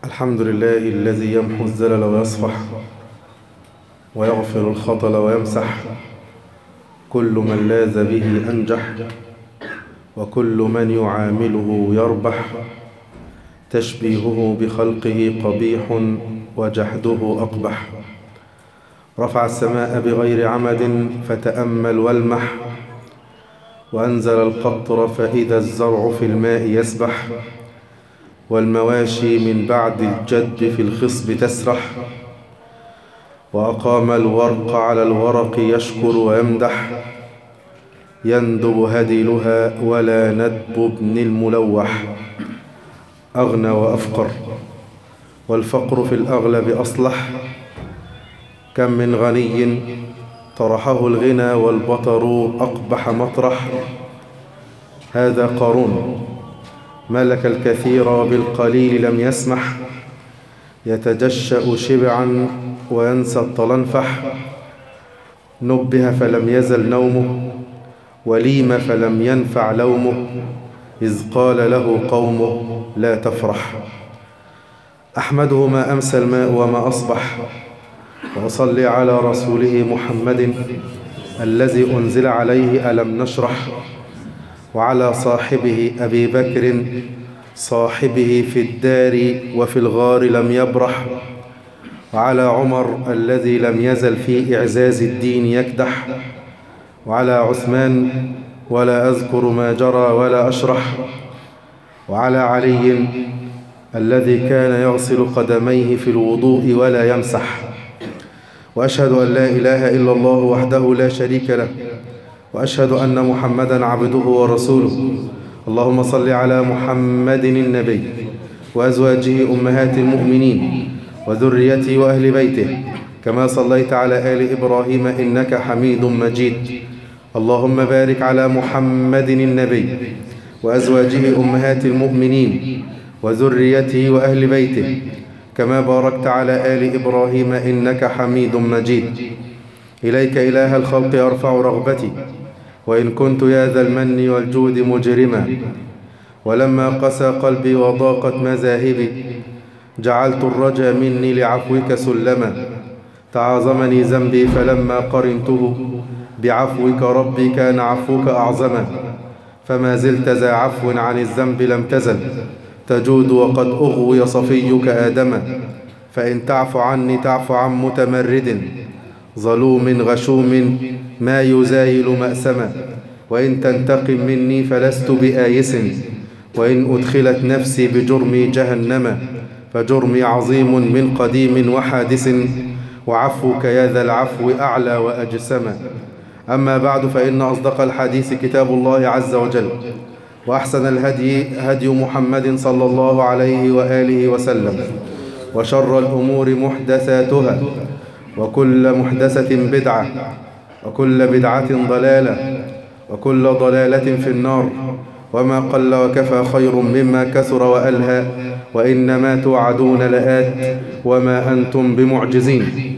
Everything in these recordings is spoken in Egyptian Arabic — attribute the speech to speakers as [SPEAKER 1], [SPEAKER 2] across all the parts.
[SPEAKER 1] الحمد لله الذي يمحو الزلل ويصفح ويغفر الخطل ويمسح كل من لاذ به أنجح وكل من يعامله يربح تشبيهه بخلقه قبيح وجحده أقبح رفع السماء بغير عمد فتأمل والمح وأنزل القطر فإذا الزرع في الماء يسبح والمواشي من بعد الجد في الخصب تسرح وأقام الورق على الورق يشكر ويمدح يندب هديلها ولا ندب ابن الملوح أغنى وأفقر والفقر في الأغلب أصلح كم من غني طرحه الغنى والبطر أقبح مطرح هذا قارون ملك الكثير وبالقليل لم يسمح يتجشأ شبعا وينسى الطلنفح نبه فلم يزل نومه وليم فلم ينفع لومه إذ قال له قومه لا تفرح أحمده ما أمسى الماء وما أصبح وأصلي على رسوله محمد الذي أنزل عليه ألم نشرح وعلى صاحبه أبي بكر صاحبه في الدار وفي الغار لم يبرح وعلى عمر الذي لم يزل في إعزاز الدين يكدح وعلى عثمان ولا أذكر ما جرى ولا أشرح وعلى علي الذي كان يغسل قدميه في الوضوء ولا يمسح وأشهد أن لا إله إلا الله وحده لا شريك له وأشهد أن محمدا عبده ورسوله اللهم صل على محمد النبي وأزواجه أمهات المؤمنين وذريته وأهل بيته كما صليت على آل إبراهيم إنك حميد مجيد اللهم بارك على محمد النبي وأزواجه أمهات المؤمنين وذريته وأهل بيته كما باركت على آل إبراهيم إنك حميد مجيد إليك إله الخلق أرفع رغبتي وإن كنت يا ذا المن والجود مجرما ولما قسى قلبي وضاقت مذاهبي جعلت الرجا مني لعفوك سلما تعاظمني ذنبي فلما قرنته بعفوك ربي كان عفوك أعظما فما زلت ذا عفو عن الذنب لم تزل تجود وقد أغوي صفيك آدما فإن تعف عني تعف عن متمرد ظلوم غشوم ما يزايل مأسما وإن تنتقم مني فلست بآيس وإن أدخلت نفسي بجرمي جهنم فجرمي عظيم من قديم وحادث وعفوك يا ذا العفو أعلى وأجسما أما بعد فإن أصدق الحديث كتاب الله عز وجل وأحسن الهدي هدي محمد صلى الله عليه وآله وسلم وشر الأمور محدثاتها وكل محدثة بدعة وكل بدعة ضلالة وكل ضلالة في النار وما قل وكفى خير مما كثر وألهى وإنما توعدون لآت وما أنتم بمعجزين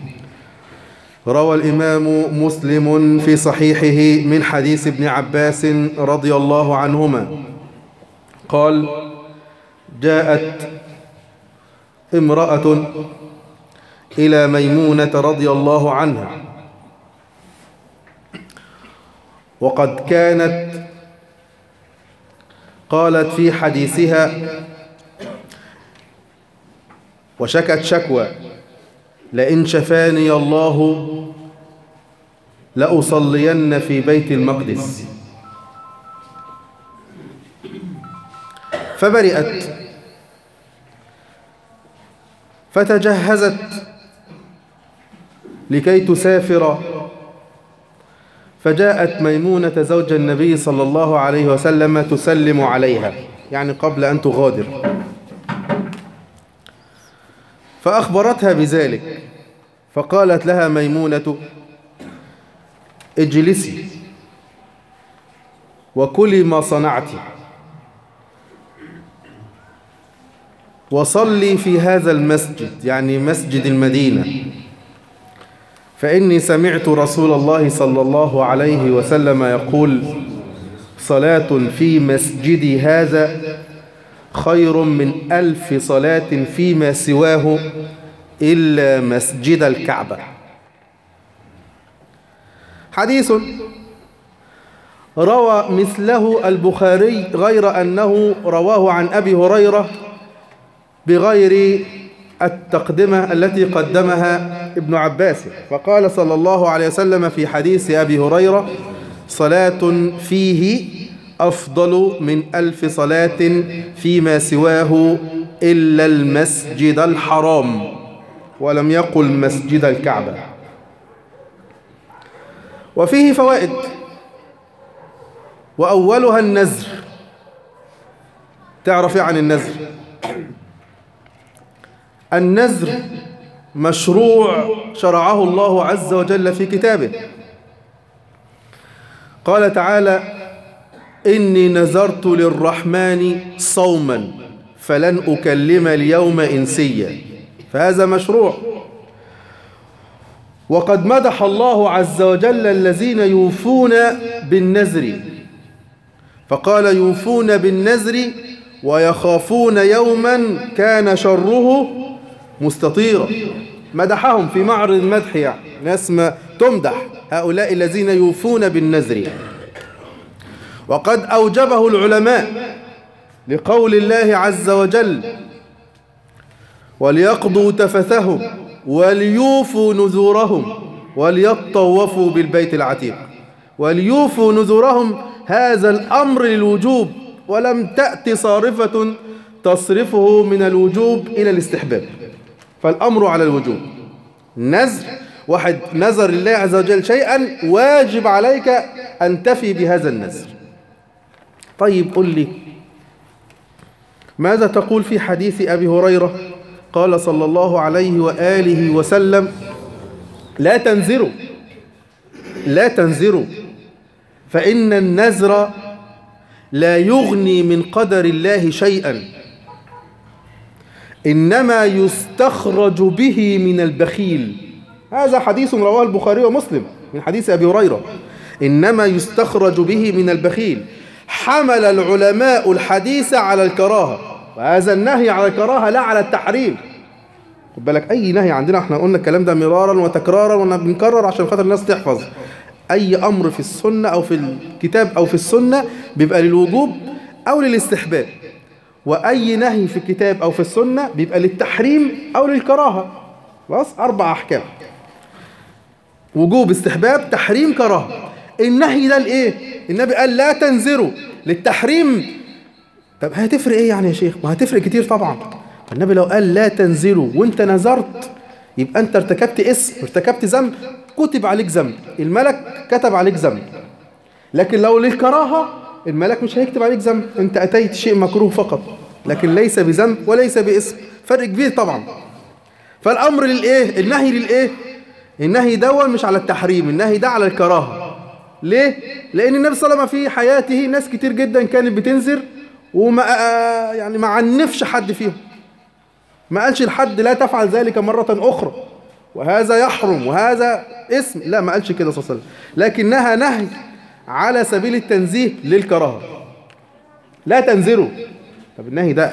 [SPEAKER 1] روى الإمام مسلم في صحيحه من حديث ابن عباس رضي الله عنهما قال جاءت امرأة إلى ميمونة رضي الله عنها وقد كانت قالت في حديثها وشكت شكوى لئن شفاني الله لأصلين في بيت المقدس فبرئت فتجهزت لكي تسافر فجاءت ميمونة زوج النبي صلى الله عليه وسلم تسلم عليها يعني قبل أن تغادر فأخبرتها بذلك فقالت لها ميمونة اجلسي وكلي ما صنعت وصلي في هذا المسجد يعني مسجد المدينة فإني سمعت رسول الله صلى الله عليه وسلم يقول صلاة في مسجدي هذا خير من ألف صلاة فيما سواه إلا مسجد الكعبة حديث روى مثله البخاري غير أنه رواه عن أبي هريرة بغير التقدمة التي قدمها ابن عباس فقال صلى الله عليه وسلم في حديث أبي هريرة صلاة فيه أفضل من ألف صلاة فيما سواه إلا المسجد الحرام ولم يقل مسجد الكعبة وفيه فوائد وأولها النذر تعرف ايه عن النذر النذر مشروع شرعه الله عز وجل في كتابه قال تعالى إني نذرت للرحمن صوما فلن أكلم اليوم إنسيا فهذا مشروع وقد مدح الله عز وجل الذين يوفون بالنذر فقال يوفون بالنذر ويخافون يوما كان شره مستطيرا مدحهم في معرض المدح يعني ناس ما تمدح هؤلاء الذين يوفون بالنذر وقد أوجبه العلماء لقول الله عز وجل وليقضوا تفثهم وليوفوا نذورهم وليطوفوا بالبيت العتيق وليوفوا نذورهم هذا الأمر للوجوب ولم تأت صارفة تصرفه من الوجوب إلى الاستحباب فالأمر على الوجوب نذر واحد نذر الله عز وجل شيئا واجب عليك أن تفي بهذا النذر طيب قل لي ماذا تقول في حديث أبي هريرة قال صلى الله عليه وآله وسلم لا تنذروا لا تنذروا فإن النذر لا يغني من قدر الله شيئا إنما يستخرج به من البخيل هذا حديث رواه البخاري ومسلم من حديث أبي هريرة إنما يستخرج به من البخيل حمل العلماء الحديث على الكراهة وهذا النهي على الكراهة لا على التحريم خد بالك أي نهي عندنا احنا قلنا الكلام ده مرارا وتكرارا وبنكرر عشان خاطر الناس تحفظ أي أمر في السنة أو في الكتاب أو في السنة بيبقى للوجوب أو للاستحباب وأي نهي في الكتاب أو في السنة بيبقى للتحريم أو للكراهة خلاص أربع أحكام وجوب استحباب تحريم كراهة النهي ده لإيه النبي قال لا تنذروا للتحريم طب هتفرق إيه يعني يا شيخ ما هتفرق كتير طبعا النبي لو قال لا تنذروا وانت نذرت يبقى انت ارتكبت اسم ارتكبت ذنب كتب عليك ذنب الملك كتب عليك ذنب لكن لو للكراهة الملك مش هيكتب عليك ذنب انت اتيت شيء مكروه فقط لكن ليس بذنب وليس باسم فرق كبير طبعا فالامر للايه النهي للايه النهي دون مش على التحريم النهي ده على الكراهة ليه لان النبي صلى الله عليه وسلم في حياته ناس كتير جدا كانت بتنذر وما يعني ما عنفش حد فيهم ما قالش لحد لا تفعل ذلك مرة أخرى وهذا يحرم وهذا اسم لا ما قالش كده صلى الله عليه وسلم لكنها نهي على سبيل التنزيه للكراهة لا تنذروا طب النهي ده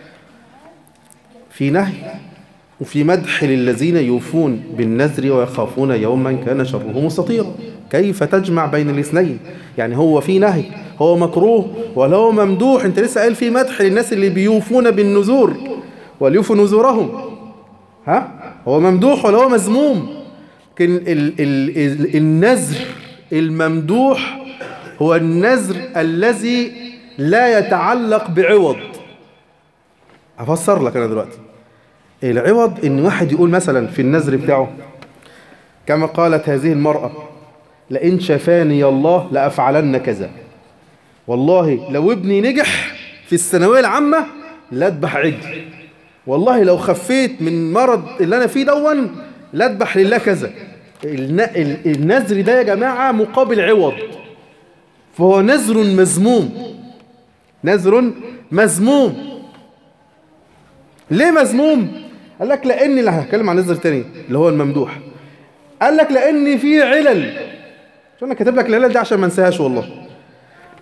[SPEAKER 1] في نهي وفي مدح للذين يوفون بالنذر ويخافون يوما كان شره مستطيرا كيف تجمع بين الاثنين يعني هو في نهي هو مكروه ولا هو ممدوح انت لسه قال في مدح للناس اللي بيوفون بالنذور وليوفوا نذورهم ها هو ممدوح ولا هو مذموم لكن ال ال ال النذر الممدوح هو النذر الذي لا يتعلق بعوض افسر لك انا دلوقتي العوض ان واحد يقول مثلا في النذر بتاعه كما قالت هذه المرأة لئن شفاني الله لأفعلن كذا والله لو ابني نجح في الثانوية العامة لا اذبح عجل والله لو خفيت من مرض اللي انا فيه دون لا اذبح لله كذا النذر ده يا جماعة مقابل عوض فهو نذر مذموم نذر مذموم ليه مذموم قال لك لان اللي هتكلم عن نذر تاني اللي هو الممدوح قال لك لان في علل عشان انا كاتب لك العلل دي عشان ما انساهاش والله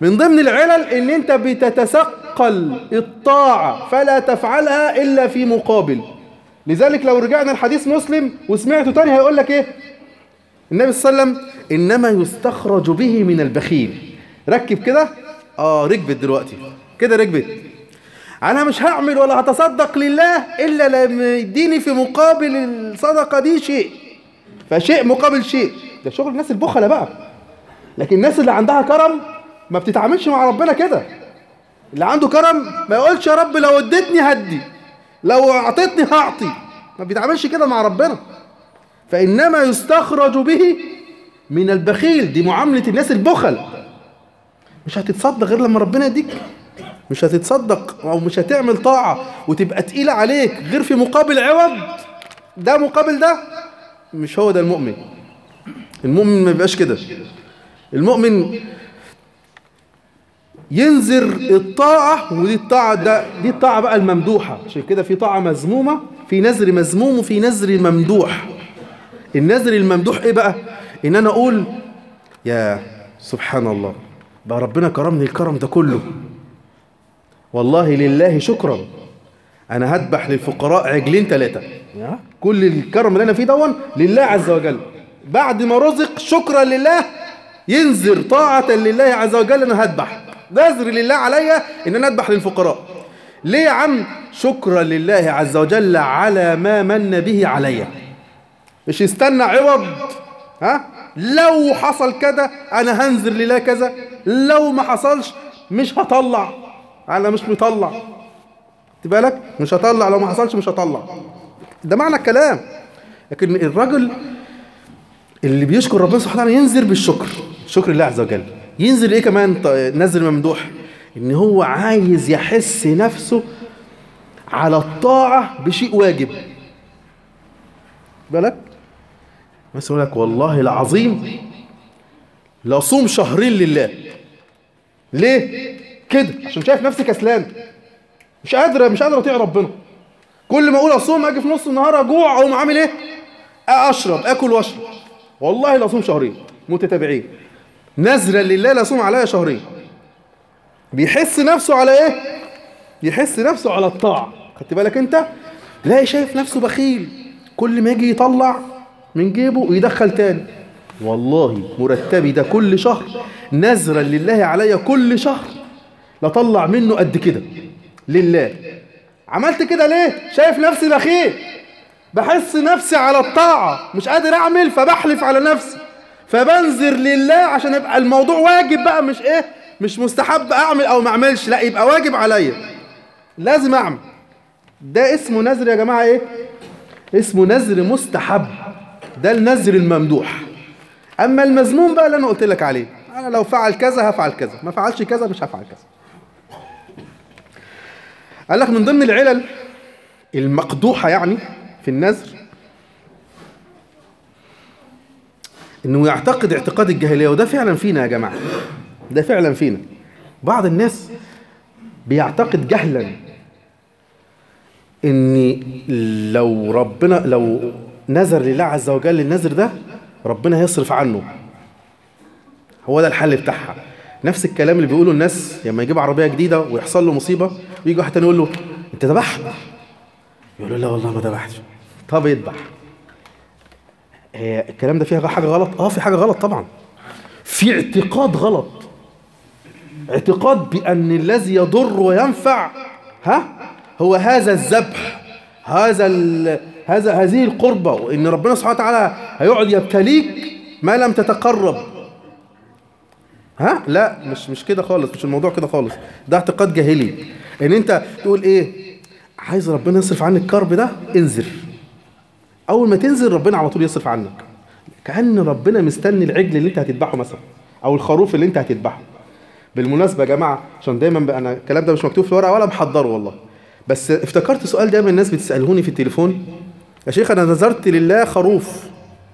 [SPEAKER 1] من ضمن العلل ان انت بتتثقل الطاعة فلا تفعلها الا في مقابل لذلك لو رجعنا الحديث مسلم وسمعته تاني هيقول لك ايه النبي صلى الله عليه وسلم انما يستخرج به من البخيل ركب كده اه ركبت دلوقتي كده ركبت انا مش هعمل ولا هتصدق لله الا لما يديني في مقابل الصدقه دي شيء فشيء مقابل شيء ده شغل الناس البخله بقى لكن الناس اللي عندها كرم ما بتتعاملش مع ربنا كده اللي عنده كرم ما يقولش يا رب لو اديتني هدي لو اعطيتني هعطي ما بيتعاملش كده مع ربنا فانما يستخرج به من البخيل دي معامله الناس البخل مش هتتصدق غير لما ربنا يديك مش هتتصدق او مش هتعمل طاعه وتبقى تقيله عليك غير في مقابل عوض ده مقابل ده مش هو ده المؤمن المؤمن ما بيبقاش كده المؤمن ينذر الطاعة ودي الطاعة ده دي الطاعة بقى الممدوحة عشان كده في طاعة مذمومة في نذر مذموم وفي نذر ممدوح النذر الممدوح ايه بقى ان انا اقول يا سبحان الله بقى ربنا كرمني الكرم ده كله والله لله شكرا انا هذبح للفقراء عجلين ثلاثة كل الكرم اللي انا فيه دون لله عز وجل بعد ما رزق شكرا لله ينذر طاعة لله عز وجل انا هذبح نذر لله عليا ان انا اذبح للفقراء ليه يا عم شكرا لله عز وجل على ما من به عليا مش يستنى عوض ها لو حصل كذا انا هنذر لله كذا لو ما حصلش مش هطلع انا مش مطلع بالك مش هطلع لو ما حصلش مش هطلع ده معنى الكلام لكن الرجل اللي بيشكر ربنا سبحانه وتعالى ينذر بالشكر شكر الله عز وجل ينزل ايه كمان نزل ممدوح ان هو عايز يحس نفسه على الطاعة بشيء واجب بالك مثلا يقول لك والله العظيم لا صوم شهرين لله ليه كده عشان شايف نفسي كسلان مش قادر مش قادر اطيع ربنا كل ما اقول اصوم اجي في نص النهار اجوع اقوم عامل ايه اشرب اكل واشرب والله لا صوم شهرين متتابعين نذرا لله لا صوم عليا شهرين بيحس نفسه على ايه يحس نفسه على الطاعة خدت بالك انت لا شايف نفسه بخيل كل ما يجي يطلع من جيبه ويدخل تاني والله مرتبي ده كل شهر نذرا لله عليا كل شهر لطلع منه قد كده لله عملت كده ليه شايف نفسي بخيل بحس نفسي على الطاعة مش قادر اعمل فبحلف على نفسي فبنذر لله عشان يبقى الموضوع واجب بقى مش ايه مش مستحب اعمل او ما اعملش لا يبقى واجب عليا لازم اعمل ده اسمه نذر يا جماعه ايه اسمه نذر مستحب ده النذر الممدوح اما المذموم بقى اللي انا قلت لك عليه انا لو فعل كذا هفعل كذا ما فعلش كذا مش هفعل كذا قال لك من ضمن العلل المقدوحه يعني في النذر انه يعتقد اعتقاد الجاهليه وده فعلا فينا يا جماعه ده فعلا فينا بعض الناس بيعتقد جهلا ان لو ربنا لو نذر لله عز وجل النذر ده ربنا هيصرف عنه هو ده الحل بتاعها نفس الكلام اللي بيقوله الناس لما يجيب عربيه جديده ويحصل له مصيبه ويجي واحد تاني يقول له انت ذبحت يقول له لا والله ما ذبحتش طب يذبح هي الكلام ده فيها حاجه غلط اه في حاجه غلط طبعا في اعتقاد غلط اعتقاد بان الذي يضر وينفع ها هو هذا الذبح هذا ال... هذا هذه القربة وإن ربنا سبحانه وتعالى هيقعد يبتليك ما لم تتقرب ها لا مش مش كده خالص مش الموضوع كده خالص ده اعتقاد جاهلي ان انت تقول ايه عايز ربنا يصرف عنك الكرب ده انذر اول ما تنزل ربنا على طول يصرف عنك كأن ربنا مستني العجل اللي انت هتذبحه مثلا او الخروف اللي انت هتذبحه بالمناسبة يا جماعة عشان دايما بقى انا الكلام ده مش مكتوب في ورقة ولا محضره والله بس افتكرت سؤال دايما الناس بتسألهوني في التليفون يا شيخ انا نذرت لله خروف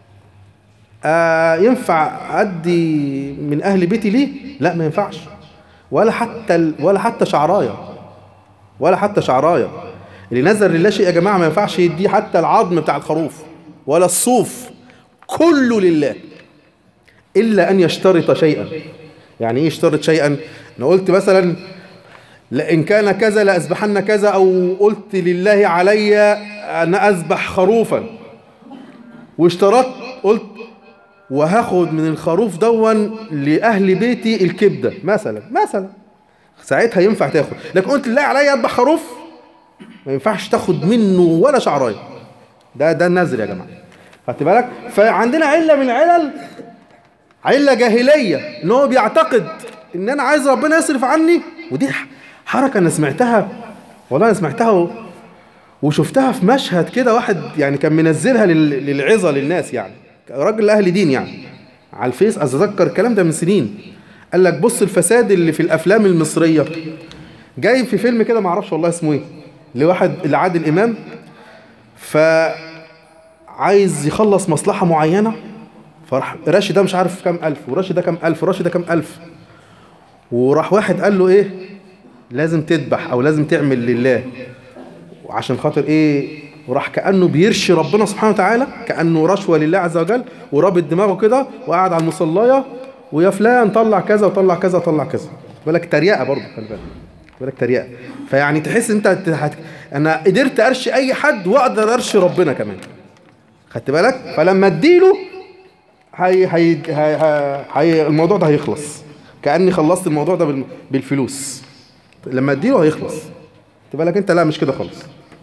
[SPEAKER 1] آه ينفع ادي من اهل بيتي ليه لا ما ينفعش ولا حتى ال... ولا حتى شعرايه ولا حتى شعرايه اللي نذر لله شيء يا جماعه ما ينفعش يديه حتى العظم بتاع الخروف ولا الصوف كله لله الا ان يشترط شيئا يعني ايه اشترط شيئا انا قلت مثلا لإن كان كذا لأذبحن كذا أو قلت لله علي أن أذبح خروفا واشترطت قلت وهاخد من الخروف دون لأهل بيتي الكبدة مثلا مثلا ساعتها ينفع تاخد لكن قلت لله علي أذبح خروف ما ينفعش تاخد منه ولا شعرايه ده ده النذر يا جماعة خدت بالك فعندنا علة من العلل علة جاهلية ان هو بيعتقد ان انا عايز ربنا يصرف عني ودي حركة انا سمعتها والله انا سمعتها و... وشفتها في مشهد كده واحد يعني كان منزلها لل... للعظة للناس يعني راجل اهل دين يعني على الفيس اتذكر الكلام ده من سنين قال لك بص الفساد اللي في الافلام المصرية جاي في فيلم كده معرفش والله اسمه ايه لواحد لعادل امام ف عايز يخلص مصلحة معينة فراح راشي ده مش عارف كام ألف وراشي ده كام ألف وراشي ده كام ألف وراح واحد قال له إيه لازم تذبح أو لازم تعمل لله وعشان خاطر إيه وراح كأنه بيرشي ربنا سبحانه وتعالى كأنه رشوة لله عز وجل ورابط دماغه كده وقاعد على المصلاية ويا فلان طلع كذا وطلع كذا وطلع كذا بالك تريقة برضه خلي بالك بالك تريقة فيعني تحس انت هت... انا قدرت ارشي اي حد واقدر ارشي ربنا كمان خدت بالك فلما اديله هي هي هي هي الموضوع ده هيخلص كاني خلصت الموضوع ده بال- بالفلوس لما اديله هيخلص خدت بالك انت لا مش كده خالص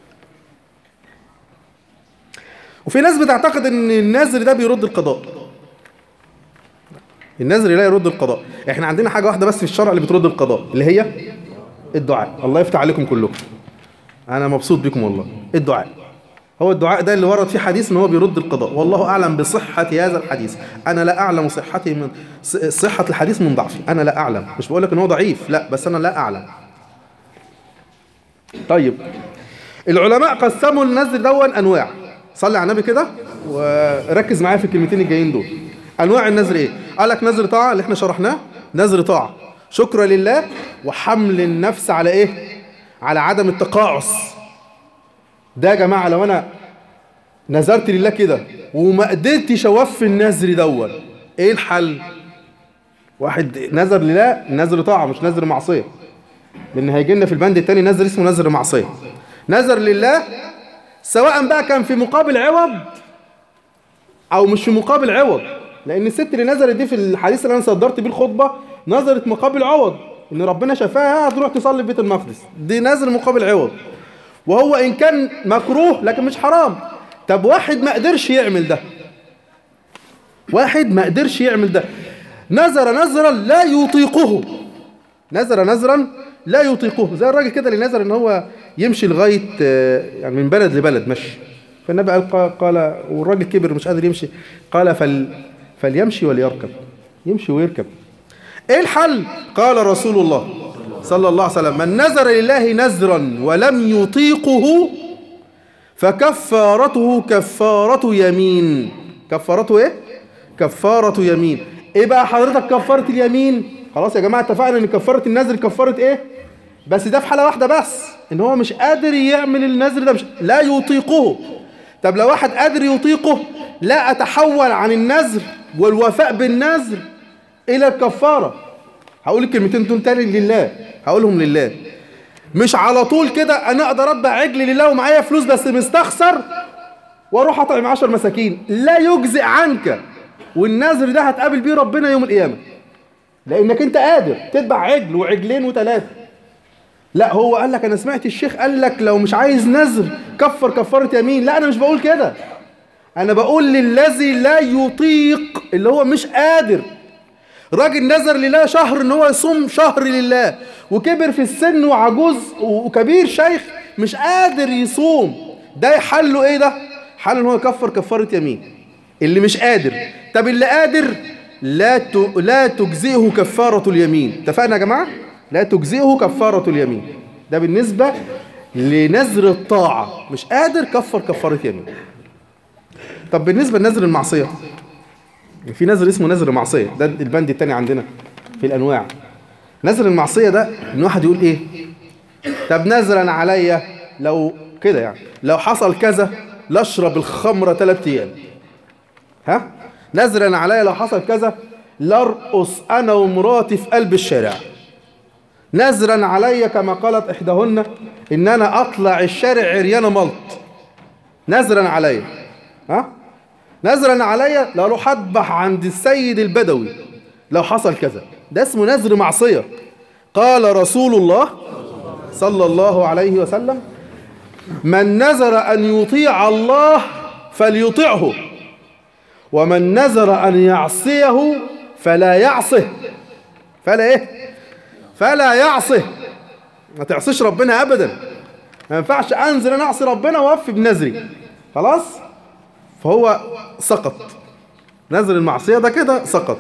[SPEAKER 1] وفي ناس بتعتقد ان النذر ده بيرد القضاء النذر لا يرد القضاء احنا عندنا حاجه واحده بس في الشرع اللي بترد القضاء اللي هي الدعاء الله يفتح عليكم كلكم انا مبسوط بكم والله الدعاء هو الدعاء ده اللي ورد فيه حديث ان هو بيرد القضاء والله اعلم بصحه هذا الحديث انا لا اعلم صحته من ص- صحه الحديث من ضعفه انا لا اعلم مش بقول لك ان هو ضعيف لا بس انا لا اعلم طيب العلماء قسموا النذر دون انواع صلي على النبي كده وركز معايا في الكلمتين الجايين دول انواع النذر ايه قال لك نذر طاعه اللي احنا شرحناه نذر طاعه شكرا لله وحمل النفس على ايه على عدم التقاعس ده يا جماعه لو انا نذرت لله كده وما قدرتش اوفي النذر دون ايه الحل واحد نذر لله نذر طاعه مش نذر معصيه لان هيجي لنا في البند الثاني نذر اسمه نذر معصيه نذر لله سواء بقى كان في مقابل عوض او مش في مقابل عوض لان الست اللي نزلت دي في الحديث اللي انا صدرت بيه الخطبه نظرت مقابل عوض ان ربنا شفاها هتروح تصلي في بيت المقدس دي نذر مقابل عوض وهو ان كان مكروه لكن مش حرام طب واحد ما قدرش يعمل ده واحد ما قدرش يعمل ده نذر نذرا لا يطيقه نذر نذرا لا يطيقه زي الراجل كده اللي نذر ان هو يمشي لغايه آه، يعني من بلد لبلد مشي فالنبي قال قال- قال والراجل كبر مش قادر يمشي قال فل فليمشي وليركب يمشي ويركب ايه الحل قال رسول الله صلى الله عليه وسلم من نذر لله نذرا ولم يطيقه فكفارته كفارة يمين كفارته ايه كفارة يمين ايه بقى حضرتك كفارة اليمين خلاص يا جماعة اتفقنا ان كفارة النذر كفارة ايه بس ده في حالة واحدة بس ان هو مش قادر يعمل النذر ده مش لا يطيقه طب لو واحد قادر يطيقه لا اتحول عن النذر والوفاء بالنذر الى الكفارة هقول الكلمتين دول تاني لله هقولهم لله مش على طول كده انا اقدر اطبع عجل لله ومعايا فلوس بس مستخسر واروح اطعم عشر مساكين لا يجزئ عنك والنذر ده هتقابل بيه ربنا يوم القيامه لانك انت قادر تتبع عجل وعجلين وثلاثه لا هو قال لك انا سمعت الشيخ قال لك لو مش عايز نذر كفر كفاره يمين لا انا مش بقول كده انا بقول للذي لا يطيق اللي هو مش قادر راجل نذر لله شهر ان هو يصوم شهر لله وكبر في السن وعجوز وكبير شيخ مش قادر يصوم ده حله ايه ده حله ان هو يكفر كفاره يمين اللي مش قادر طب اللي قادر لا ت... لا تجزئه كفاره اليمين اتفقنا يا جماعه لا تجزئه كفاره اليمين ده بالنسبه لنذر الطاعه مش قادر كفر كفاره يمين طب بالنسبه لنذر المعصيه في نذر اسمه نذر معصية ده البند التاني عندنا في الأنواع نذر المعصية ده إن واحد يقول إيه طب نذرا عليا لو كده يعني لو حصل كذا لاشرب الخمرة ثلاث أيام ها نذرا عليا لو حصل كذا لارقص انا ومراتي في قلب الشارع نذرا علي كما قالت احداهن ان انا اطلع الشارع عريانه ملط نذرا علي ها نذرا علي لا اروح اذبح عند السيد البدوي لو حصل كذا ده اسمه نذر معصيه قال رسول الله صلى الله عليه وسلم من نذر ان يطيع الله فليطعه ومن نذر ان يعصيه فلا يعصه فلا ايه فلا يعصه ما تعصيش ربنا ابدا ما ينفعش انزل انا اعصي ربنا واوفي بنذري خلاص فهو سقط نذر المعصيه ده كده سقط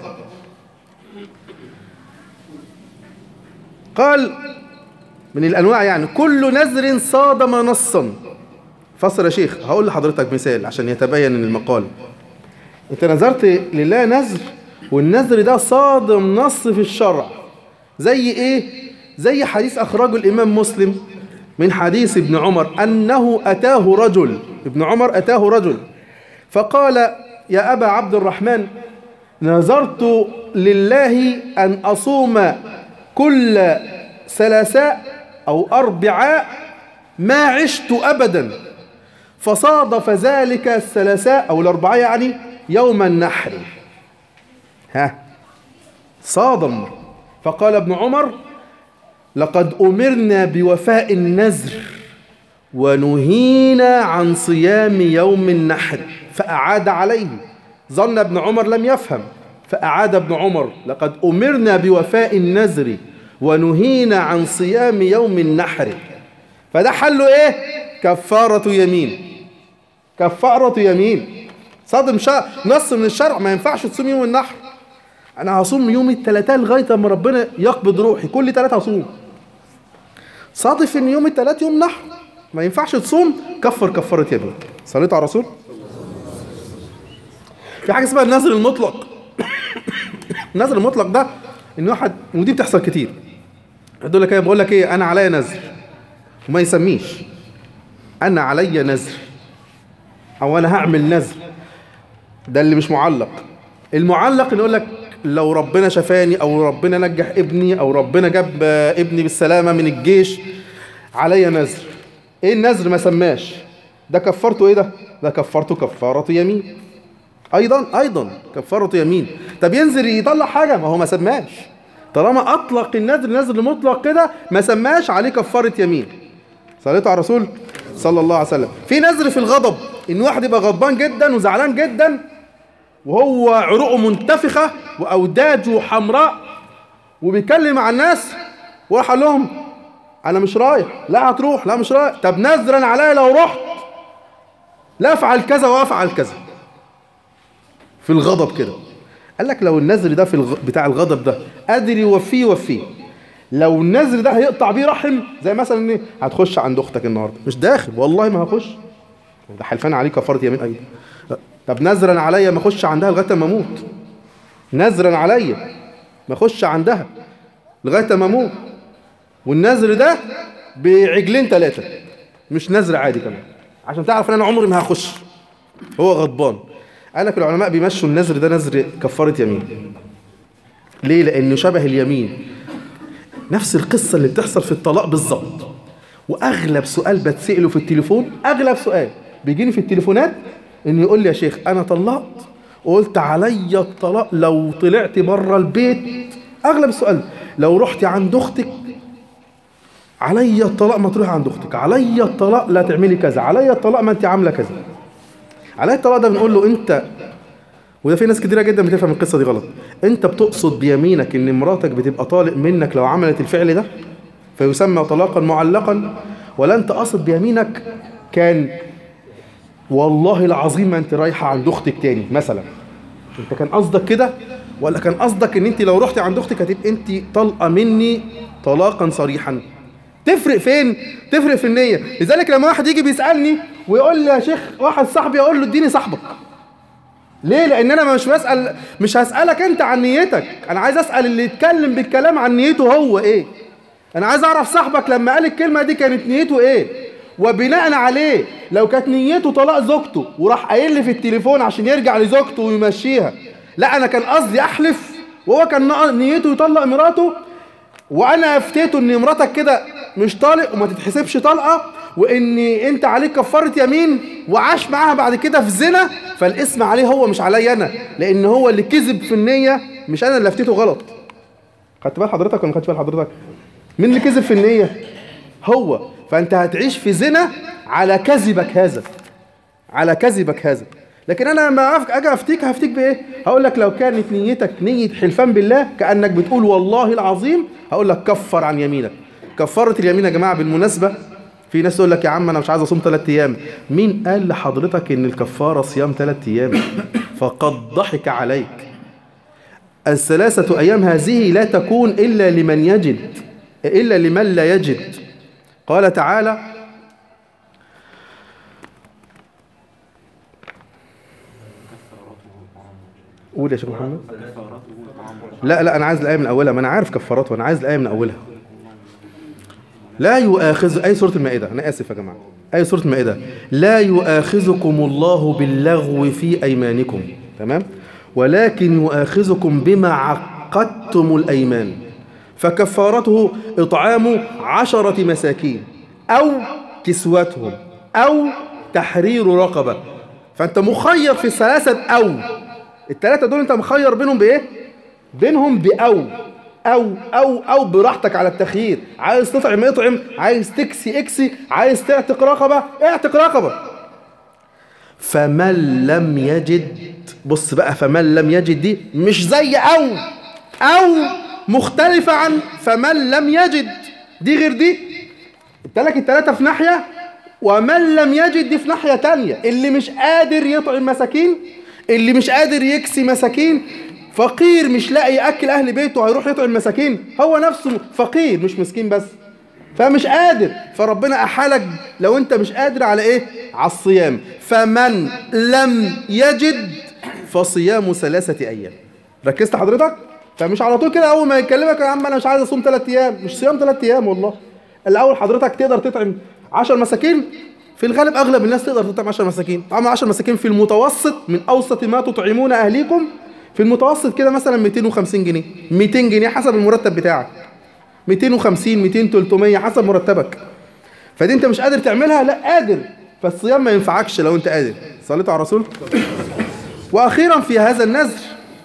[SPEAKER 1] قال من الانواع يعني كل نذر صادم نصا فصل يا شيخ هقول لحضرتك مثال عشان يتبين ان المقال انت نذرت لله نذر والنذر ده صادم نص في الشرع زي ايه زي حديث اخرجه الامام مسلم من حديث ابن عمر انه اتاه رجل ابن عمر اتاه رجل فقال يا ابا عبد الرحمن نذرت لله ان اصوم كل ثلاثاء او اربعاء ما عشت ابدا فصادف ذلك الثلاثاء او الاربعاء يعني يوم النحر ها صادم فقال ابن عمر لقد أمرنا بوفاء النذر ونهينا عن صيام يوم النحر فأعاد عليه ظن ابن عمر لم يفهم فأعاد ابن عمر لقد أمرنا بوفاء النذر ونهينا عن صيام يوم النحر فده حله ايه كفارة يمين كفارة يمين صادم شا... نص من الشرع ما ينفعش تصوم يوم النحر انا هصوم يوم الثلاثاء لغايه اما ربنا يقبض روحي كل ثلاثة هصوم صادف ان يوم الثلاث يوم نحر ما ينفعش تصوم كفر كفاره يمين صليت على الرسول في حاجه اسمها النذر المطلق النذر المطلق ده ان واحد ودي بتحصل كتير يقول لك ايه بقول لك ايه انا عليا نذر وما يسميش انا عليا نذر او انا هعمل نذر ده اللي مش معلق المعلق اللي يقول لك لو ربنا شفاني او ربنا نجح ابني او ربنا جاب ابني بالسلامه من الجيش عليا نذر ايه النذر ما سماش ده كفرته ايه ده ده كفرته كفاره يمين ايضا ايضا كفاره يمين طب ينزل يطلع حاجه ما هو ما سماش طالما اطلق النذر نذر مطلق كده ما سماش عليه كفاره يمين صليت على الرسول صلى الله عليه وسلم في نذر في الغضب ان واحد يبقى غضبان جدا وزعلان جدا وهو عروقه منتفخة وأوداجه حمراء وبيكلم مع الناس وراح قال لهم أنا مش رايح لا هتروح لا مش رايح طب نذرا عليا لو رحت لا أفعل كذا وأفعل كذا في الغضب كده قال لك لو النذر ده في الغ... بتاع الغضب ده قادر يوفيه يوفيه لو النذر ده هيقطع بيه رحم زي مثلا ايه هتخش عند اختك النهارده مش داخل والله ما هخش ده حلفان عليه كفاره يمين ايضا طب نذرا عليا ما اخش عندها لغايه ما اموت نذرا عليا ما اخش عندها لغايه ما اموت والنذر ده بعجلين ثلاثه مش نذر عادي كمان عشان تعرف ان انا عمري ما هخش هو غضبان قال لك العلماء بيمشوا النذر ده نذر كفاره يمين ليه لانه شبه اليمين نفس القصه اللي بتحصل في الطلاق بالظبط واغلب سؤال بتساله في التليفون اغلب سؤال بيجيني في التليفونات ان يقول لي يا شيخ انا طلقت وقلت عليا الطلاق لو طلعت بره البيت اغلب السؤال لو رحت عند اختك عليا الطلاق ما تروحي عند اختك عليا الطلاق لا تعملي كذا عليا الطلاق ما انت عامله كذا عليا الطلاق ده بنقول له انت وده في ناس كتيره جدا بتفهم القصه دي غلط انت بتقصد بيمينك ان مراتك بتبقى طالق منك لو عملت الفعل ده فيسمى طلاقا معلقا ولا انت قاصد بيمينك كان والله العظيم ما انت رايحه عند اختك تاني مثلا انت كان قصدك كده ولا كان قصدك ان انت لو رحتي عند اختك هتبقى انت طلقه مني طلاقا صريحا تفرق فين تفرق في النيه لذلك لما واحد يجي بيسالني ويقول لي يا شيخ واحد صاحبي اقول له اديني صاحبك ليه لان انا مش بسال مش هسالك انت عن نيتك انا عايز اسال اللي يتكلم بالكلام عن نيته هو ايه انا عايز اعرف صاحبك لما قال الكلمه دي كانت نيته ايه وبناء عليه لو كانت نيته طلاق زوجته وراح قايل لي في التليفون عشان يرجع لزوجته ويمشيها لا انا كان قصدي احلف وهو كان نيته يطلق مراته وانا افتيته ان مراتك كده مش طالق وما تتحسبش طلقه وان انت عليك كفاره يمين وعاش معاها بعد كده في زنا فالاسم عليه هو مش عليا انا لان هو اللي كذب في النيه مش انا اللي افتيته غلط خدت بال حضرتك ولا ما خدتش بال حضرتك مين اللي كذب في النيه هو فانت هتعيش في زنا على كذبك هذا على كذبك هذا لكن انا لما أف- اجي افتيك هفتيك بايه هقول لك لو كانت نيتك نيه حلفان بالله كانك بتقول والله العظيم هقول لك كفر عن يمينك كفاره اليمين يا جماعه بالمناسبه في ناس تقول لك يا عم انا مش عايز اصوم ثلاث ايام مين قال لحضرتك ان الكفاره صيام ثلاث ايام فقد ضحك عليك الثلاثه ايام هذه لا تكون الا لمن يجد الا لمن لا يجد قال تعالى قول يا شيخ محمد لا لا انا عايز الايه من اولها ما انا عارف كفاراته انا عايز الايه من اولها لا يؤاخذ اي سوره المائده انا اسف يا جماعه اي سوره المائده لا يؤاخذكم الله باللغو في ايمانكم تمام ولكن يؤاخذكم بما عقدتم الايمان فكفارته اطعام عشره مساكين او كسوتهم او تحرير رقبه فانت مخير في الثلاثه او الثلاثه دول انت مخير بينهم بايه بينهم باو او او او براحتك على التخيير عايز تطعم اطعم عايز تكسي اكسي عايز تعتق رقبه اعتق رقبه فمن لم يجد بص بقى فمن لم يجد دي مش زي او او مختلفه عن فمن لم يجد دي غير دي التلك التلاتة في ناحية ومن لم يجد دي في ناحية تانية اللي مش قادر يطعم مساكين اللي مش قادر يكسي مساكين فقير مش لاقي ياكل اهل بيته هيروح يطعم مساكين هو نفسه فقير مش مسكين بس فمش قادر فربنا احالك لو انت مش قادر على ايه على الصيام فمن لم يجد فصيام ثلاثة ايام ركزت حضرتك فمش على طول كده اول ما يكلمك يا عم انا مش عايز اصوم ثلاث ايام مش صيام ثلاث ايام والله الاول حضرتك تقدر تطعم 10 مساكين في الغالب اغلب الناس تقدر تطعم 10 مساكين طعم 10 مساكين في المتوسط من اوسط ما تطعمون اهليكم في المتوسط كده مثلا 250 جنيه 200 جنيه حسب المرتب بتاعك 250 200 300 حسب مرتبك فدي انت مش قادر تعملها لا قادر فالصيام ما ينفعكش لو انت قادر صليت على الرسول واخيرا في هذا النذر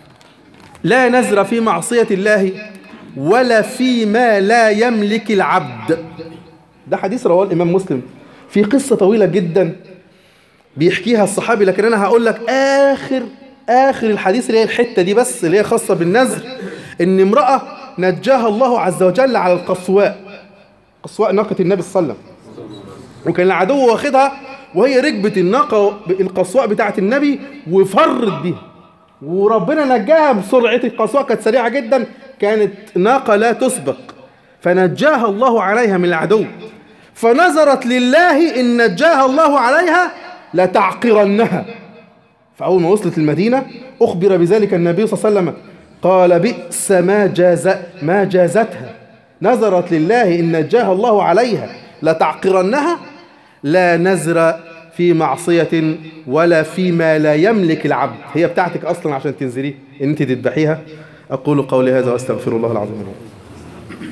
[SPEAKER 1] لا نذر في معصية الله ولا فيما لا يملك العبد ده حديث رواه الإمام مسلم في قصة طويلة جدا بيحكيها الصحابي لكن أنا هقول لك آخر آخر الحديث اللي هي الحتة دي بس اللي هي خاصة بالنذر إن امرأة نجاها الله عز وجل على القصواء قصواء ناقة النبي صلى الله عليه وسلم وكان العدو واخدها وهي ركبت الناقة القصواء بتاعت النبي وفرت بيها وربنا نجاها بسرعة القصواء كانت سريعة جدا كانت ناقة لا تسبق فنجاها الله عليها من العدو فنظرت لله إن نجاها الله عليها لتعقرنها فأول ما وصلت المدينة أخبر بذلك النبي صلى الله عليه وسلم قال بئس ما جاز ما جازتها نظرت لله إن نجاها الله عليها لتعقرنها لا نزر في معصية ولا فيما لا يملك العبد هي بتاعتك أصلا عشان تنزليه إن أنت تذبحيها أقول قولي هذا وأستغفر الله العظيم لي ولكم.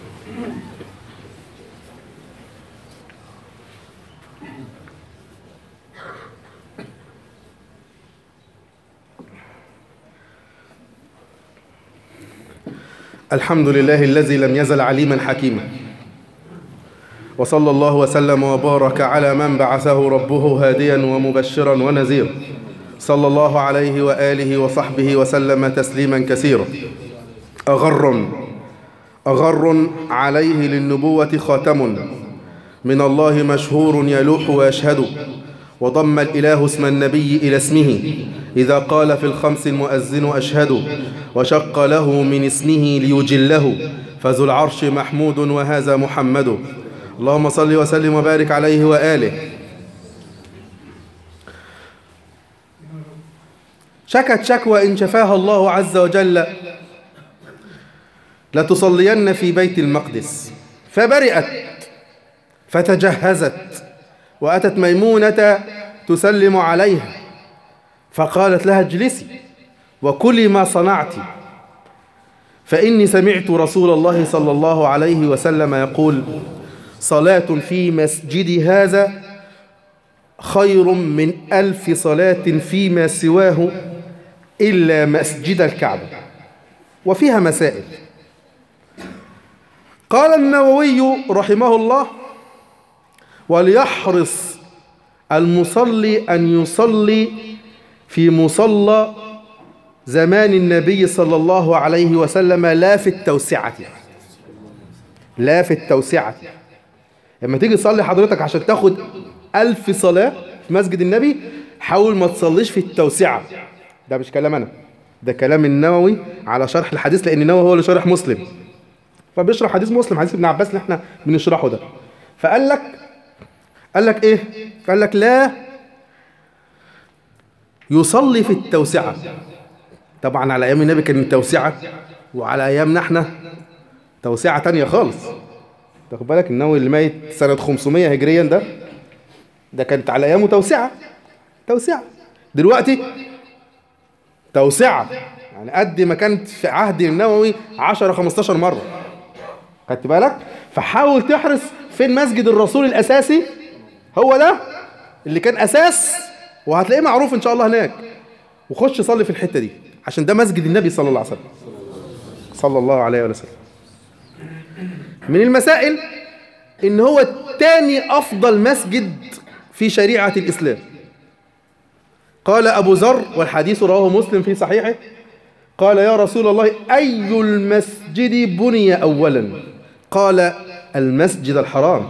[SPEAKER 1] الحمد لله الذي لم يزل عليما حكيما وصلى الله وسلم وبارك على من بعثه ربه هاديا ومبشرا ونذيرا صلى الله عليه وآله وصحبه وسلم تسليما كثيرا أغر أغر عليه للنبوة خاتم من الله مشهور يلوح ويشهد وضم الإله اسم النبي إلى اسمه إذا قال في الخمس المؤذن أشهد وشق له من اسمه ليجله فذو العرش محمود وهذا محمد اللهم صل وسلم وبارك عليه وآله شكت شكوى إن شفاها الله عز وجل لتصلين في بيت المقدس فبرئت فتجهزت وأتت ميمونة تسلم عليها فقالت لها اجلسي وكلي ما صنعت فإني سمعت رسول الله صلى الله عليه وسلم يقول صلاة في مسجد هذا خير من ألف صلاة فيما سواه إلا مسجد الكعبة وفيها مسائل قال النووي رحمه الله وليحرص المصلي أن يصلي في مصلى زمان النبي صلى الله عليه وسلم لا في التوسعة لا في التوسعة لما تيجي تصلي حضرتك عشان تاخد ألف صلاة في مسجد النبي حاول ما تصليش في التوسعة ده مش كلام أنا ده كلام النووي على شرح الحديث لأن النووي هو اللي شارح مسلم فبيشرح حديث مسلم حديث ابن عباس اللي احنا بنشرحه ده فقال لك قال لك ايه قال لك لا يصلي في التوسعة طبعا على ايام النبي كان التوسعة وعلى ايامنا احنا توسعة تانية خالص تاخد بالك النووي اللي ميت سنة 500 هجريا ده ده كانت على ايامه توسعة توسعة دلوقتي توسعة يعني قد ما كانت في عهد النووي 10 15 مرة خدت بالك فحاول تحرص فين مسجد الرسول الاساسي هو ده اللي كان اساس وهتلاقيه معروف ان شاء الله هناك وخش صلي في الحته دي عشان ده مسجد النبي صلى الله عليه وسلم صلى الله عليه وسلم من المسائل ان هو تاني افضل مسجد في شريعه الاسلام قال ابو ذر والحديث رواه مسلم في صحيحه قال يا رسول الله اي المسجد بني اولا قال المسجد الحرام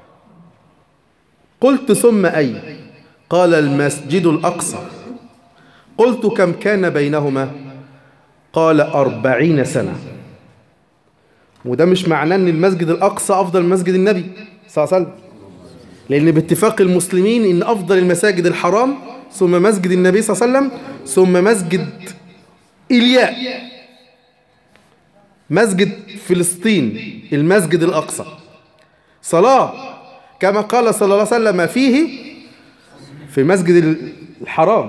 [SPEAKER 1] قلت ثم أي قال المسجد الأقصى قلت كم كان بينهما قال أربعين سنة وده مش معناه أن المسجد الأقصى أفضل من مسجد النبي صلى الله عليه وسلم لأن باتفاق المسلمين أن أفضل المساجد الحرام ثم مسجد النبي صلى الله عليه وسلم ثم مسجد إلياء مسجد فلسطين المسجد الأقصى صلاة كما قال صلى الله عليه وسلم فيه في مسجد الحرام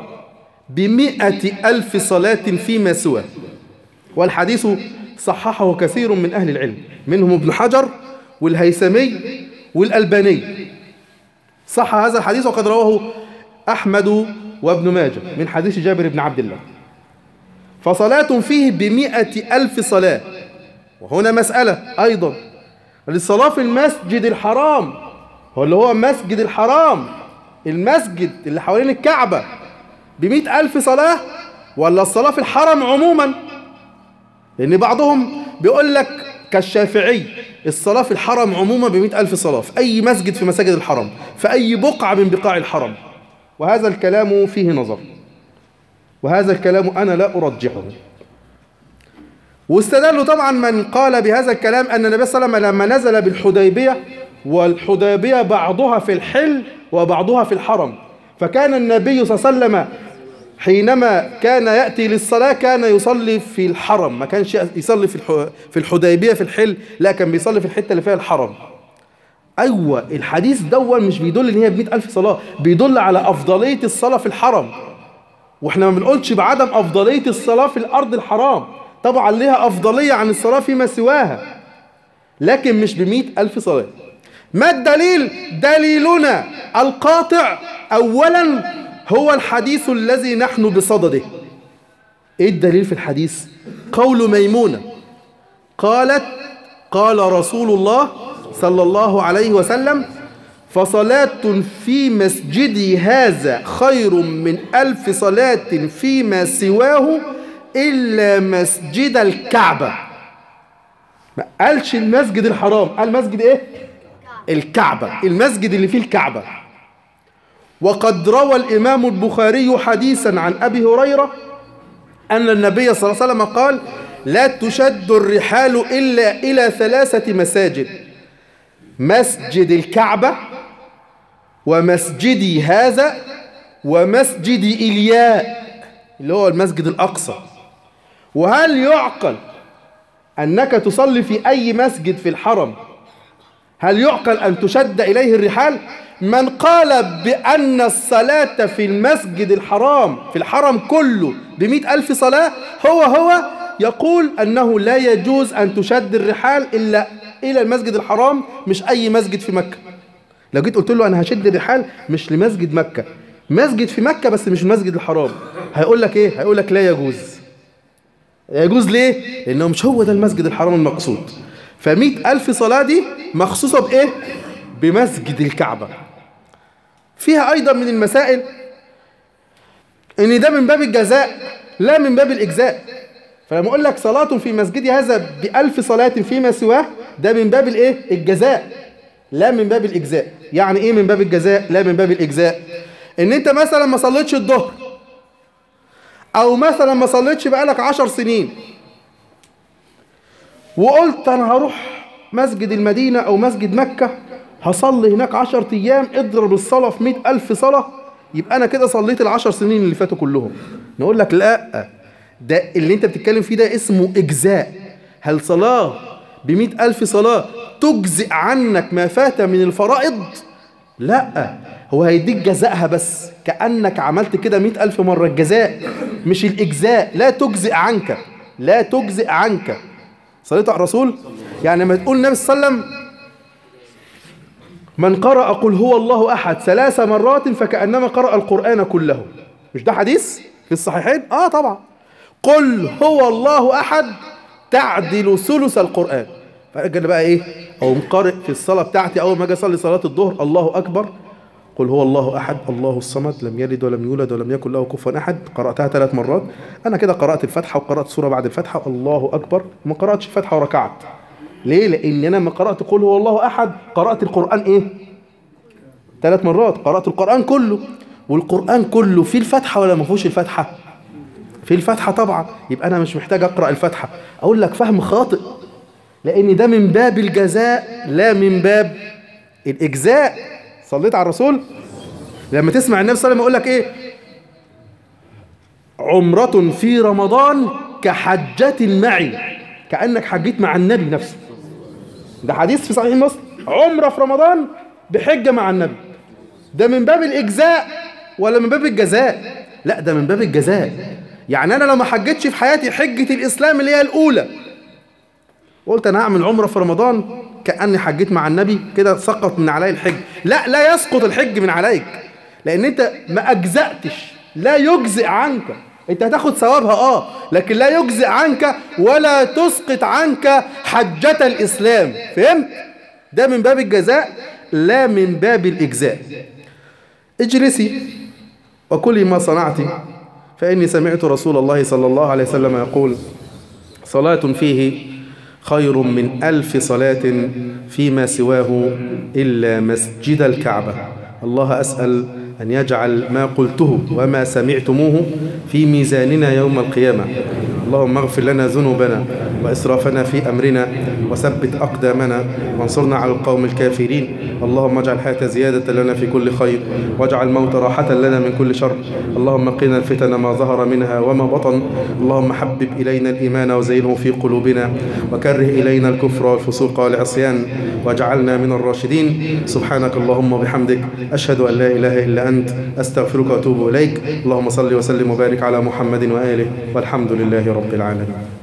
[SPEAKER 1] بمئة ألف صلاة فيما سوى والحديث صححه كثير من أهل العلم منهم ابن حجر والهيثمي والألباني صح هذا الحديث وقد رواه أحمد وابن ماجه من حديث جابر بن عبد الله فصلاة فيه بمئة ألف صلاة وهنا مسألة أيضا للصلاة في المسجد الحرام هو اللي هو مسجد الحرام المسجد اللي حوالين الكعبة بمئة ألف صلاة ولا الصلاة في الحرم عموما لأن بعضهم بيقول لك كالشافعي الصلاة في الحرم عموما بمئة ألف صلاة في أي مسجد في مساجد الحرم في أي بقعة من بقاع الحرم وهذا الكلام فيه نظر وهذا الكلام أنا لا أرجحه واستدلوا طبعا من قال بهذا الكلام أن النبي صلى الله عليه وسلم لما نزل بالحديبية والحديبية بعضها في الحل وبعضها في الحرم فكان النبي صلى الله عليه وسلم حينما كان يأتي للصلاة كان يصلي في الحرم ما كانش يصلي في في الحديبية في الحل لا كان بيصلي في الحتة اللي فيها الحرم أيوة الحديث دون مش بيدل إن هي بمئة ألف صلاة بيدل على أفضلية الصلاة في الحرم واحنا ما بنقولش بعدم أفضلية الصلاة في الأرض الحرام طبعا ليها أفضلية عن الصلاة فيما سواها لكن مش بمئة ألف صلاة ما الدليل دليلنا القاطع أولا هو الحديث الذي نحن بصدده ايه الدليل في الحديث قول ميمونة قالت قال رسول الله صلى الله عليه وسلم فصلاة في مسجدي هذا خير من ألف صلاة فيما سواه إلا مسجد الكعبة ما قالش المسجد الحرام قال مسجد ايه الكعبة المسجد اللي فيه الكعبة وقد روى الإمام البخاري حديثا عن أبي هريرة أن النبي صلى الله عليه وسلم قال لا تشد الرحال إلا إلى ثلاثة مساجد مسجد الكعبة ومسجدي هذا ومسجد إلياء اللي هو المسجد الأقصى وهل يعقل أنك تصلي في أي مسجد في الحرم هل يعقل أن تشد إليه الرحال من قال بأن الصلاة في المسجد الحرام في الحرم كله بمئة ألف صلاة هو هو يقول أنه لا يجوز أن تشد الرحال إلا إلى المسجد الحرام مش أي مسجد في مكة لو جيت قلت له أنا هشد الرحال مش لمسجد مكة مسجد في مكة بس مش المسجد الحرام هيقول لك إيه هيقول لك لا يجوز يجوز ليه لأنه مش هو ده المسجد الحرام المقصود فمئة ألف صلاة دي مخصوصة بإيه بمسجد الكعبة فيها أيضا من المسائل ان ده من باب الجزاء لا من باب الاجزاء فلما اقول لك صلاة في مسجدي هذا بألف صلاة فيما سواه ده من باب الايه الجزاء لا من باب الاجزاء يعني ايه من باب الجزاء لا من باب الاجزاء ان انت مثلا ما صليتش الظهر او مثلا ما صليتش بقالك عشر سنين وقلت انا هروح مسجد المدينة او مسجد مكة هصلي هناك عشر ايام اضرب الصلاة في مئة الف صلاة يبقى انا كده صليت العشر سنين اللي فاتوا كلهم نقول لك لا ده اللي انت بتتكلم فيه ده اسمه اجزاء هل صلاة بمئة الف صلاة تجزئ عنك ما فات من الفرائض لا هو هيديك جزائها بس كأنك عملت كده مئة ألف مرة الجزاء مش الإجزاء لا تجزئ عنك لا تجزئ عنك صليت على الرسول يعني لما تقول النبي صلى الله عليه وسلم من قرأ قل هو الله أحد ثلاث مرات فكأنما قرأ القرآن كله مش ده حديث في الصحيحين آه طبعا قل هو الله أحد تعدل ثلث القرآن فأجل بقى إيه أو مقارئ في الصلاة بتاعتي أول ما أجي أصلي صلاة الظهر الله أكبر قل هو الله أحد الله الصمد لم يلد ولم يولد ولم يكن له كفوا أحد قرأتها ثلاث مرات أنا كده قرأت الفاتحة وقرأت سورة بعد الفاتحة الله أكبر ما قرأتش الفاتحة وركعت ليه؟ لأن أنا لما قرأت قل هو الله أحد قرأت القرآن إيه؟ ثلاث مرات قرأت القرآن كله والقرآن كله فيه الفاتحة ولا ما فيهوش الفاتحة؟ في الفاتحة طبعا يبقى أنا مش محتاج أقرأ الفاتحة أقول لك فهم خاطئ لأن ده من باب الجزاء لا من باب الإجزاء صليت على الرسول لما تسمع النبي صلى الله عليه وسلم يقول لك إيه عمرة في رمضان كحجة معي كأنك حجيت مع النبي نفسه ده حديث في صحيح مسلم عمرة في رمضان بحجة مع النبي ده من باب الإجزاء ولا من باب الجزاء لا ده من باب الجزاء يعني أنا لو ما حجتش في حياتي حجة الإسلام اللي هي الأولى قلت أنا هعمل عمرة في رمضان كأني حجيت مع النبي كده سقط من علي الحج لا لا يسقط الحج من عليك لأن أنت ما أجزأتش لا يجزئ عنك انت هتاخد ثوابها اه لكن لا يجزئ عنك ولا تسقط عنك حجة الإسلام فهمت؟ ده من باب الجزاء لا من باب الإجزاء اجلسي وكلي ما صنعت فإني سمعت رسول الله صلى الله عليه وسلم يقول صلاة فيه خير من ألف صلاة فيما سواه إلا مسجد الكعبة الله أسأل أن يجعل ما قلته وما سمعتموه في ميزاننا يوم القيامة اللهم اغفر لنا ذنوبنا وإسرافنا في أمرنا وثبت أقدامنا وانصرنا على القوم الكافرين اللهم اجعل الحياة زيادة لنا في كل خير واجعل الموت راحة لنا من كل شر اللهم قنا الفتن ما ظهر منها وما بطن اللهم حبب إلينا الإيمان وزينه في قلوبنا وكره إلينا الكفر والفسوق والعصيان واجعلنا من الراشدين سبحانك اللهم وبحمدك أشهد أن لا إله إلا أنت أستغفرك وأتوب إليك اللهم صل وسلم وبارك على محمد وآله والحمد لله رب العالمين